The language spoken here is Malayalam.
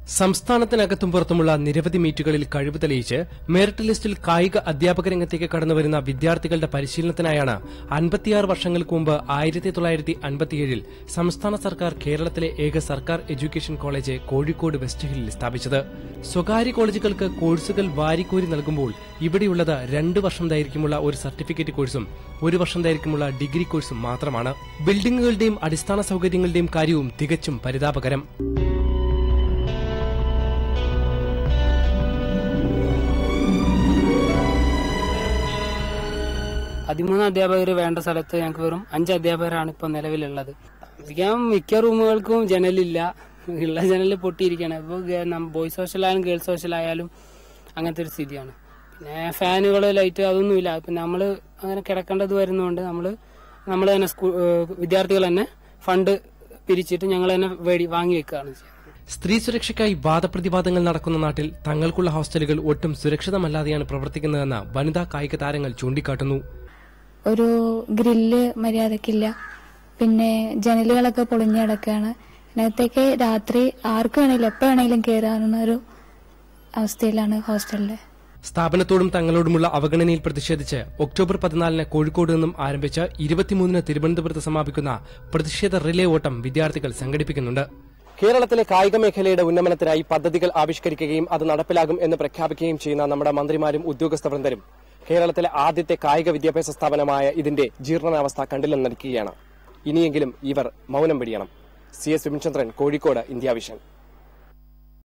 സംസ്ഥാനത്തിനകത്തും പുറത്തുമുള്ള നിരവധി മീറ്റുകളിൽ കഴിവ് തെളിയിച്ച് മെറിറ്റ് ലിസ്റ്റിൽ കായിക അധ്യാപക രംഗത്തേക്ക് കടന്നുവരുന്ന വിദ്യാർത്ഥികളുടെ പരിശീലനത്തിനായാണ് അൻപത്തിയാറ് വർഷങ്ങൾക്ക് മുമ്പ് ആയിരത്തി തൊള്ളായിരത്തി അൻപത്തിയേഴിൽ സംസ്ഥാന സർക്കാർ കേരളത്തിലെ ഏക സർക്കാർ എഡ്യൂക്കേഷൻ കോളേജ് കോഴിക്കോട് വെസ്റ്റ് ഹില്ലിൽ സ്ഥാപിച്ചത് സ്വകാര്യ കോളേജുകൾക്ക് കോഴ്സുകൾ വാരിക്കോരി നൽകുമ്പോൾ ഇവിടെയുള്ളത് രണ്ട് വർഷം ദൈർഘ്യമുള്ള ഒരു സർട്ടിഫിക്കറ്റ് കോഴ്സും ഒരു വർഷം ദൈർഘ്യമുള്ള ഡിഗ്രി കോഴ്സും മാത്രമാണ് ബിൽഡിംഗുകളുടെയും അടിസ്ഥാന സൌകര്യങ്ങളുടെയും കാര്യവും തികച്ചും പരിതാപകരം പതിമൂന്ന് അധ്യാപകർ വേണ്ട സ്ഥലത്ത് ഞങ്ങൾക്ക് വെറും അഞ്ച് അധ്യാപകരാണ് ഇപ്പൊ നിലവിലുള്ളത് താമസിക്കാൻ മിക്ക റൂമുകൾക്കും ജനലില്ല ഉള്ള ജനൽ പൊട്ടിയിരിക്കുകയാണ് ഇപ്പോൾ ബോയ്സ് ഹോസ്റ്റലായാലും ഗേൾസ് ഹോസ്റ്റലായാലും അങ്ങനത്തെ ഒരു സ്ഥിതിയാണ് പിന്നെ ഫാനുകൾ ലൈറ്റ് അതൊന്നുമില്ല ഇപ്പം നമ്മൾ അങ്ങനെ കിടക്കേണ്ടത് വരുന്നതുകൊണ്ട് നമ്മൾ നമ്മൾ തന്നെ സ്കൂൾ വിദ്യാർത്ഥികൾ തന്നെ ഫണ്ട് പിരിച്ചിട്ട് ഞങ്ങൾ തന്നെ വേടി വാങ്ങി വെക്കുകയാണ് ചെയ്യുന്നത് സ്ത്രീ സുരക്ഷയ്ക്കായി വാദപ്രതിവാദങ്ങൾ നടക്കുന്ന നാട്ടിൽ തങ്ങൾക്കുള്ള ഹോസ്റ്റലുകൾ ഒട്ടും സുരക്ഷിതമല്ലാതെയാണ് പ്രവർത്തിക്കുന്നതെന്ന് വനിതാ കായിക താരങ്ങൾ ചൂണ്ടിക്കാട്ടുന്നു ഒരു ഗ്രില്ല് മര്യാദക്കില്ല പിന്നെ ജനലുകളൊക്കെ പൊളിഞ്ഞു കിടക്കുകയാണ് ഇതിനകത്തേക്ക് രാത്രി ആർക്ക് വേണമെങ്കിലും എപ്പോ വേണമെങ്കിലും കയറാവുന്ന ഒരു അവസ്ഥയിലാണ് ഹോസ്റ്റലില് സ്ഥാപനത്തോടും തങ്ങളോടുമുള്ള അവഗണനയിൽ പ്രതിഷേധിച്ച് ഒക്ടോബർ പതിനാലിന് കോഴിക്കോട് നിന്നും ആരംഭിച്ച് ഇരുപത്തിമൂന്നിന് തിരുവനന്തപുരത്ത് സമാപിക്കുന്ന പ്രതിഷേധ റിലേ ഓട്ടം വിദ്യാർത്ഥികൾ സംഘടിപ്പിക്കുന്നുണ്ട് കേരളത്തിലെ കായിക മേഖലയുടെ ഉന്നമനത്തിനായി പദ്ധതികൾ ആവിഷ്കരിക്കുകയും അത് നടപ്പിലാകും എന്ന് പ്രഖ്യാപിക്കുകയും ചെയ്യുന്ന നമ്മുടെ മന്ത്രിമാരും ഉദ്യോഗസ്ഥ വൃന്ദരും കേരളത്തിലെ ആദ്യത്തെ കായിക വിദ്യാഭ്യാസ സ്ഥാപനമായ ഇതിന്റെ ജീർണനാവസ്ഥ കണ്ടില്ലെന്നടിക്കുകയാണ് ഇനിയെങ്കിലും ഇവർ മൗനം പിടിയണം C S Vimachandran Kozhikode India vision